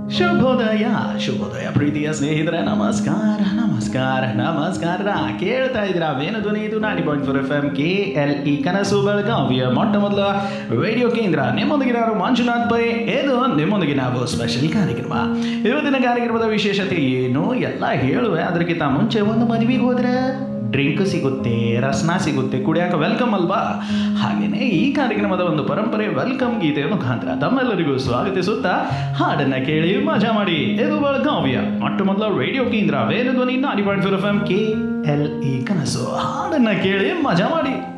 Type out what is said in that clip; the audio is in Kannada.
ಶುಭೋದಯ ಶುಭೋದಯ ಪ್ರೀತಿಯ ಸ್ನೇಹಿತರೆ ನಮಸ್ಕಾರ ನಮಸ್ಕಾರ ನಮಸ್ಕಾರ ಕೇಳ್ತಾ ಇದ್ದೀರಾ ವೇಣುಧ್ವನಿ ಇದು ninety point four F M K L E ಕನಸು ಬೆಳಗಾವಿಯ ಮೊಟ್ಟ ಮೊದಲ ರೇಡಿಯೋ ಕೇಂದ್ರ ನಿಮ್ಮೊಂದಿಗೆ ನಾನು ಮಂಜುನಾಥ್ ಪೈ ಇದು ನಿಮ್ಮೊಂದಿಗೆ ನಾವು ಸ್ಪೆಷಲ್ ಕಾರ್ಯಕ್ರಮ ಇವತ್ತಿನ ಕಾರ್ಯಕ್ರಮದ ವಿಶೇಷತೆ ಏನು ಎಲ್ಲ ಹೇಳುವೆ ಅದಕ್ಕಿಂತ ಮುಂಚೆ ಒಂದು ಮದುವೆಗೆ ಹೋದ್ರೆ ಡ್ರಿಂಕ್ ಸಿಗುತ್ತೆ ರಸ್ನ ಸಿಗುತ್ತೆ ಕುಡಿಯಾಕ ವೆಲ್ಕಮ್ ಅಲ್ವಾ ಹಾಗೆಯೇ ಈ ಕಾರ್ಯಕ್ರಮದ ಒಂದು ಪರಂಪರೆ ವೆಲ್ಕಮ್ ಗೀತೆಯ ಮುಖಾಂತರ ತಮ್ಮೆಲ್ಲರಿಗೂ ಸ್ವಾಗತಿಸುತ್ತಾ ಹಾಡನ್ನ ಕೇಳಿ ಮಜಾ ಮಾಡಿ ಇದು ಬೆಳಗಾವಿಯ ಮೊಟ್ಟ ಮೊದಲ ರೇಡಿಯೋ ಕೇಂದ್ರ Venudhwani ninety point four F M K L E ಕನಸು ಹಾಡನ್ನ ಕೇಳಿ ಮಜಾ ಮಾಡಿ